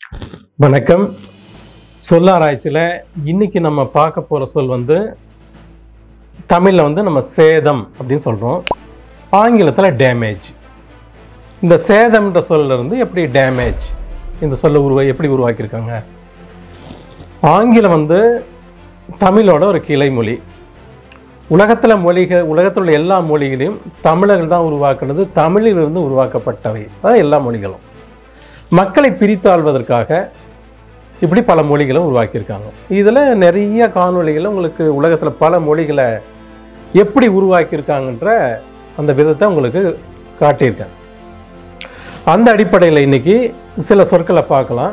வணக்கம் சொல்லாராய்ச்சியில் இன்னைக்கு நம்ம பார்க்க போகிற சொல் வந்து தமிழில் வந்து நம்ம சேதம் அப்படின்னு சொல்கிறோம் ஆங்கிலத்தில் டேமேஜ் இந்த சேதம்ன்ற சொல்ல இருந்து எப்படி டேமேஜ் இந்த சொல்ல உருவா எப்படி உருவாக்கியிருக்காங்க ஆங்கிலம் வந்து தமிழோட ஒரு கிளைமொழி உலகத்தில் மொழிகள் உலகத்தில் உள்ள எல்லா மொழிகளையும் தமிழர்கள் தான் உருவாக்குனது தமிழிலிருந்து உருவாக்கப்பட்டவை தான் எல்லா மொழிகளும் மக்களை பிரித்தாள்வதற்காக இப்படி பல மொழிகளை உருவாக்கியிருக்காங்க இதில் நிறைய காணொளிகளை உங்களுக்கு உலகத்தில் பல மொழிகளை எப்படி உருவாக்கியிருக்காங்கன்ற அந்த விதத்தை உங்களுக்கு காட்டியிருக்கேன் அந்த அடிப்படையில் இன்னைக்கு சில சொற்களை பார்க்கலாம்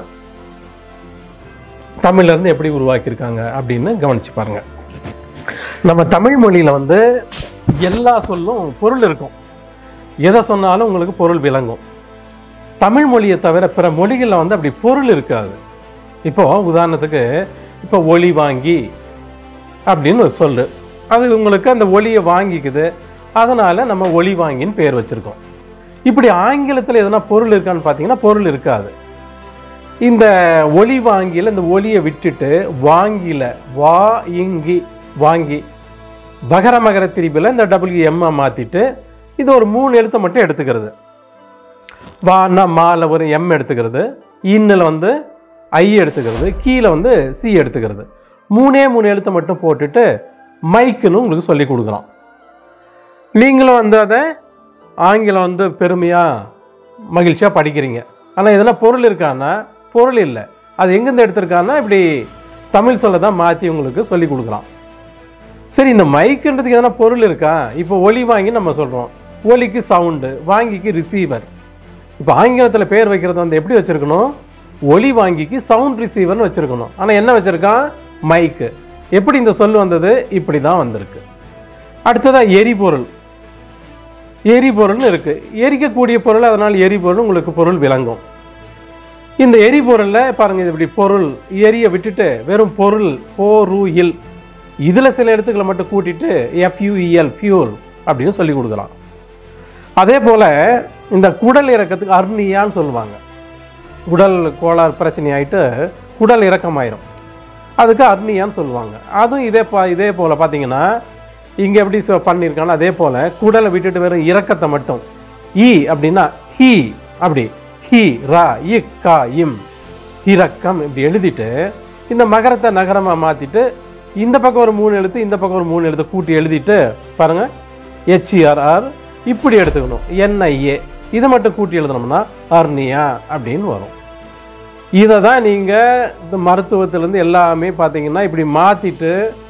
தமிழ்ல இருந்து எப்படி உருவாக்கியிருக்காங்க அப்படின்னு கவனிச்சு பாருங்க நம்ம தமிழ் மொழியில் வந்து எல்லா சொல்லும் பொருள் இருக்கும் எதை சொன்னாலும் உங்களுக்கு பொருள் விளங்கும் தமிழ் மொழியை தவிர பிற மொழிகளில் வந்து அப்படி பொருள் இருக்காது இப்போ உதாரணத்துக்கு இப்போ ஒளி வாங்கி அப்படின்னு ஒரு சொல்லு அது உங்களுக்கு அந்த ஒளியை வாங்கிக்குது அதனால நம்ம ஒளி வாங்கின்னு பேர் வச்சிருக்கோம் இப்படி ஆங்கிலத்தில் எதனா பொருள் இருக்கான்னு பார்த்தீங்கன்னா பொருள் இருக்காது இந்த ஒளி வாங்கியில் இந்த ஒளியை விட்டுட்டு வாங்கில வா இங்கி வாங்கி பகர மகர திரிபில் இந்த டபிள்யூ எம்மை மாற்றிட்டு இது ஒரு மூணு எழுத்தை மட்டும் எடுத்துக்கிறது வான்னா மால ஒரு எம் எடுத்துக்கிறது இன்னில் வந்து ஐ எடுத்துக்கிறது கீழே வந்து சி எடுத்துக்கிறது மூணே மூணு எழுத்தை மட்டும் போட்டுட்டு மைக்குன்னு உங்களுக்கு சொல்லி கொடுக்குறோம் நீங்களும் வந்து அதை ஆங்கிலம் வந்து பெருமையாக மகிழ்ச்சியாக படிக்கிறீங்க ஆனால் இதெல்லாம் பொருள் இருக்கான்னா பொருள் இல்லை அது எங்கேருந்து எடுத்திருக்கான்னா இப்படி தமிழ் சொல்ல தான் மாற்றி உங்களுக்கு சொல்லி கொடுக்குறான் சரி இந்த மைக்குன்றதுக்கு எதனா பொருள் இருக்கா இப்போ ஒலி வாங்கி நம்ம சொல்கிறோம் ஒலிக்கு சவுண்டு வாங்கிக்கு ரிசீவர் இப்போ ஆங்கிலத்தில் பேர் வைக்கிறது வந்து எப்படி வச்சுருக்கணும் ஒலி வாங்கிக்கு சவுண்ட் ரிசீவர்னு வச்சுருக்கணும் ஆனால் என்ன வச்சுருக்கான் மைக்கு எப்படி இந்த சொல் வந்தது இப்படி தான் வந்திருக்கு அடுத்ததாக எரிபொருள் எரிபொருள்னு இருக்குது எரிக்கக்கூடிய பொருள் அதனால் எரிபொருள் உங்களுக்கு பொருள் விளங்கும் இந்த எரிபொருளில் பாருங்கள் இது இப்படி பொருள் எரிய விட்டுட்டு வெறும் பொருள் போருயில் இதில் சில எழுத்துக்களை மட்டும் கூட்டிட்டு எஃப்யூஇஎல் ஃபியூல் அப்படின்னு சொல்லி கொடுக்கலாம் அதே போல் இந்த குடல் இறக்கத்துக்கு அர்னியான்னு சொல்லுவாங்க குடல் கோளாறு பிரச்சனை ஆயிட்டு குடல் இறக்கமாயிரும் அதுக்கு அர்னியான்னு சொல்லுவாங்க அதுவும் இதே பா இதே போல் பார்த்தீங்கன்னா இங்கே எப்படி சொ- பண்ணியிருக்காங்க அதே போல் குடலை விட்டுட்டு வெறும் இறக்கத்தை மட்டும் ஈ அப்படின்னா ஹி அப்படி ஹி ரா இ கா இம் இறக்கம் இப்படி எழுதிட்டு இந்த மகரத்தை நகரமாக மாற்றிட்டு இந்த பக்கம் ஒரு மூணு எழுத்து இந்த பக்கம் ஒரு மூணு எழுத்து கூட்டி எழுதிட்டு பாருங்க ஹெச்இஆர்ஆர் இப்படி எடுத்துக்கணும் என்ஐஏ இதை மட்டும் கூட்டி எழுதணும்னா அர்னியா அப்படின்னு வரும் இதை தான் நீங்கள் இந்த மருத்துவத்திலேருந்து எல்லாமே பார்த்தீங்கன்னா இப்படி மாற்றிட்டு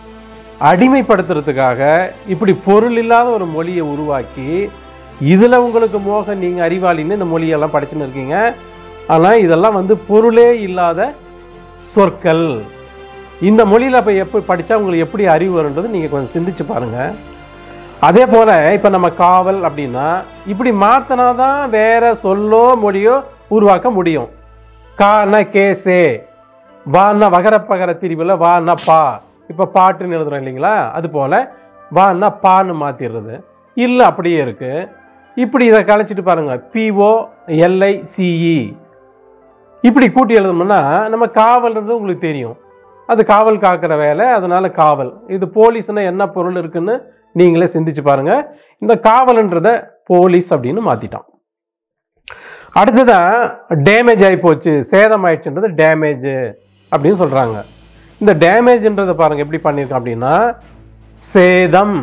அடிமைப்படுத்துறதுக்காக இப்படி பொருள் இல்லாத ஒரு மொழியை உருவாக்கி இதில் உங்களுக்கு மோக நீங்கள் அறிவாளின்னு இந்த மொழியெல்லாம் படிச்சுன்னு இருக்கீங்க ஆனால் இதெல்லாம் வந்து பொருளே இல்லாத சொற்கள் இந்த மொழியில் இப்போ எப்போ படித்தா உங்களுக்கு எப்படி அறிவு வருன்றது நீங்கள் கொஞ்சம் சிந்திச்சு பாருங்கள் அதே போல் இப்போ நம்ம காவல் அப்படின்னா இப்படி மாற்றினா தான் வேற சொல்லோ மொழியோ உருவாக்க முடியும் கான கேசே வான்னா வகர பகர திரிவில் வான்னா பா இப்போ பாட்டுன்னு எழுதுறோம் இல்லைங்களா அது போல் வான்னா பான்னு மாற்றிடுறது இல்லை அப்படியே இருக்கு இப்படி இதை கழிச்சிட்டு பாருங்க பிஓ எல்ஐ சிஇ இப்படி கூட்டி எழுதணும்னா நம்ம காவல்ன்றது உங்களுக்கு தெரியும் அது காவல் காக்கிற வேலை அதனால காவல் இது போலீஸ்னா என்ன பொருள் இருக்குன்னு நீங்களே சிந்திச்சு பாருங்க இந்த காவல்ன்றத போலீஸ் அப்படின்னு மாத்திட்டான் அடுத்ததா டேமேஜ் ஆகி போச்சு சேதம் ஆயிடுச்சுன்றது டேமேஜ் அப்படின்னு சொல்றாங்க இந்த டேமேஜ்ன்றதை பாருங்க எப்படி பண்ணியிருக்கோம் அப்படின்னா சேதம்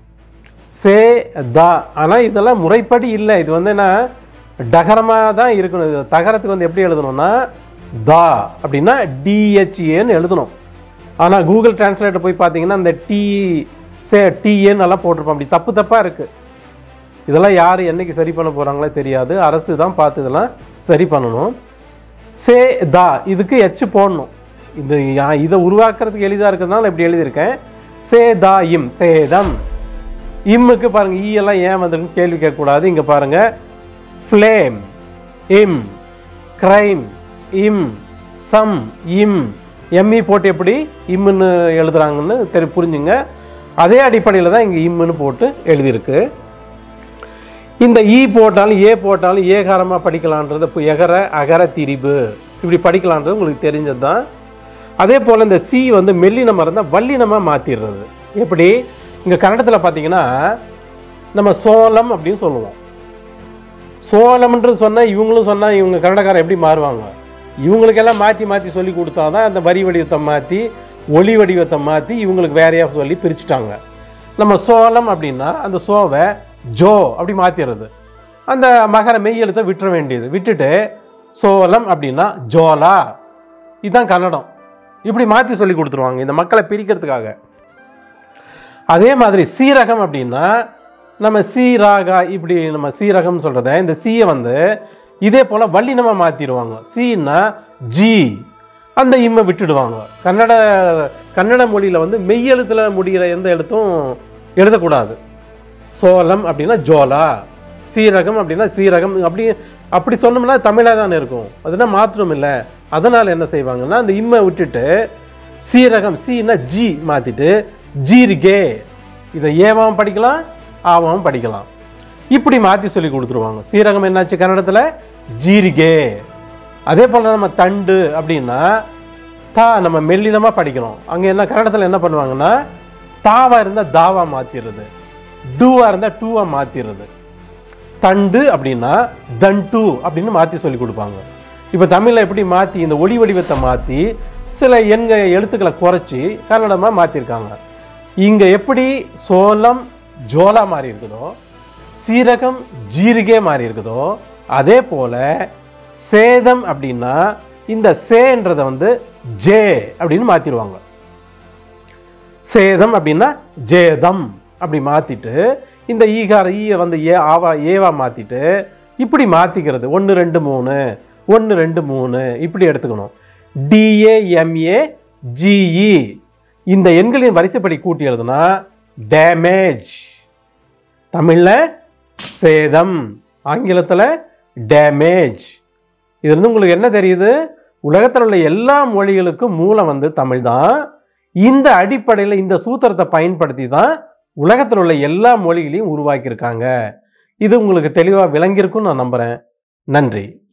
சே தா ஆனால் இதெல்லாம் முறைப்படி இல்லை இது வந்து என்ன டகரமாக தான் இருக்கணும் இது தகரத்துக்கு வந்து எப்படி எழுதணும்னா தா அப்படின்னா டிஹெச்ஏன்னு எழுதணும் ஆனால் கூகுள் டிரான்ஸ்லேட்டர் போய் பார்த்தீங்கன்னா இந்த டி சே டிஏன்னு எல்லாம் போட்டிருப்போம் அப்படி தப்பு தப்பாக இருக்குது இதெல்லாம் யார் என்னைக்கு சரி பண்ண போகிறாங்களோ தெரியாது அரசு தான் பார்த்து இதெல்லாம் சரி பண்ணணும் சே தா இதுக்கு எச்சு போடணும் இது யா- இதை உருவாக்குறதுக்கு எளிதாக இருக்கிறதுனால இப்படி எழுதியிருக்கேன் சே தா இம் சேதம் இம்முக்கு பாருங்க ஈ எல்லாம் ஏன் வந்திருக்குன்னு கேள்வி கேட்கக்கூடாது இங்க பாருங்க ஃப்ளேம் இம் கிரைம் இம் சம் இம் எம்இ போட்டு எப்படி இம்முன்னு எழுதுறாங்கன்னு தெரி புரிஞ்சுங்க அதே அடிப்படையில் தான் இங்கே இம்முன்னு போட்டு எழுதியிருக்கு இந்த ஈ போட்டாலும் ஏ போட்டாலும் ஏகாரமாக படிக்கலான்றது இப்போ எகர அகர திரிபு இப்படி படிக்கலான்றது உங்களுக்கு தெரிஞ்சது தான் அதே போல் இந்த சி வந்து மெல்லினமாக இருந்தால் வல்லினமாக மாற்றிடுறது எப்படி இங்கே கன்னடத்தில் பார்த்தீங்கன்னா நம்ம சோளம் அப்படின்னு சொல்லுவோம் சோளம்ன்றது சொன்னால் இவங்களும் சொன்னால் இவங்க கன்னடக்காரன் எப்படி மாறுவாங்க இவங்களுக்கெல்லாம் மாற்றி மாற்றி சொல்லி கொடுத்தா தான் அந்த வரி வடிவத்தை மாற்றி ஒளி வடிவத்தை மாற்றி இவங்களுக்கு வேறையாக சொல்லி பிரிச்சுட்டாங்க நம்ம சோளம் அப்படின்னா அந்த சோவை ஜோ அப்படி மாற்றிடுறது அந்த மகர மெய் எழுத்தை விட்டுற வேண்டியது விட்டுட்டு சோளம் அப்படின்னா ஜோலா இதுதான் கன்னடம் இப்படி மாற்றி சொல்லி கொடுத்துருவாங்க இந்த மக்களை பிரிக்கிறதுக்காக அதே மாதிரி சீரகம் அப்படின்னா நம்ம சீராகா இப்படி நம்ம சீரகம் சொல்கிறத இந்த சீயை வந்து இதே போல் வல்லினமாக மாற்றிடுவாங்க சீன்னா ஜி அந்த இம்மை விட்டுடுவாங்க கன்னட கன்னட மொழியில் வந்து மெய்யெழுத்தில் முடிகிற எந்த எழுத்தும் எழுதக்கூடாது சோளம் அப்படின்னா ஜோலா சீரகம் அப்படின்னா சீரகம் அப்படி அப்படி சொன்னோம்னா தமிழாக தானே இருக்கும் அதுனா மாற்றம் இல்லை அதனால் என்ன செய்வாங்கன்னா அந்த இம்மை விட்டுட்டு சீரகம் சீனா ஜி மாற்றிட்டு ஜீரிகே இதை ஏவாவும் படிக்கலாம் ஆவாவும் படிக்கலாம் இப்படி மாற்றி சொல்லி கொடுத்துருவாங்க சீரகம் என்னாச்சு கன்னடத்தில் ஜீரிகே அதே போல் நம்ம தண்டு அப்படின்னா தா நம்ம மெல்லினமாக படிக்கணும் அங்கே என்ன கன்னடத்தில் என்ன பண்ணுவாங்கன்னா தாவா இருந்தால் தாவா மாற்றிடுறது டூவா இருந்தால் டூவா மாற்றிடுறது தண்டு அப்படின்னா தண்டு அப்படின்னு மாற்றி சொல்லி கொடுப்பாங்க இப்போ தமிழில் எப்படி மாற்றி இந்த ஒளி வடிவத்தை மாற்றி சில எண்க எழுத்துக்களை குறைச்சி கன்னடமாக மாற்றிருக்காங்க இங்கே எப்படி சோளம் ஜோலா மாறி இருக்குதோ சீரகம் ஜீரிகே மாறி இருக்குதோ அதே போல சேதம் அப்படின்னா இந்த சேன்றதை வந்து ஜே அப்படின்னு மாற்றிடுவாங்க சேதம் அப்படின்னா ஜேதம் அப்படி மாற்றிட்டு இந்த ஈகார ஈய வந்து ஏ ஆவா ஏவா மாற்றிட்டு இப்படி மாற்றிக்கிறது ஒன்று ரெண்டு மூணு ஒன்று ரெண்டு மூணு இப்படி எடுத்துக்கணும் டிஏஎம்ஏ ஜிஇ இந்த எண்களின் வரிசைப்படி கூட்டி எழுதுனா டேமேஜ் தமிழில் சேதம் ஆங்கிலத்தில் டேமேஜ் இது வந்து உங்களுக்கு என்ன தெரியுது உலகத்தில் உள்ள எல்லா மொழிகளுக்கும் மூலம் வந்து தமிழ் தான் இந்த அடிப்படையில் இந்த சூத்திரத்தை பயன்படுத்தி தான் உலகத்தில் உள்ள எல்லா மொழிகளையும் உருவாக்கியிருக்காங்க இது உங்களுக்கு தெளிவாக விளங்கியிருக்கும்னு நான் நம்புகிறேன் நன்றி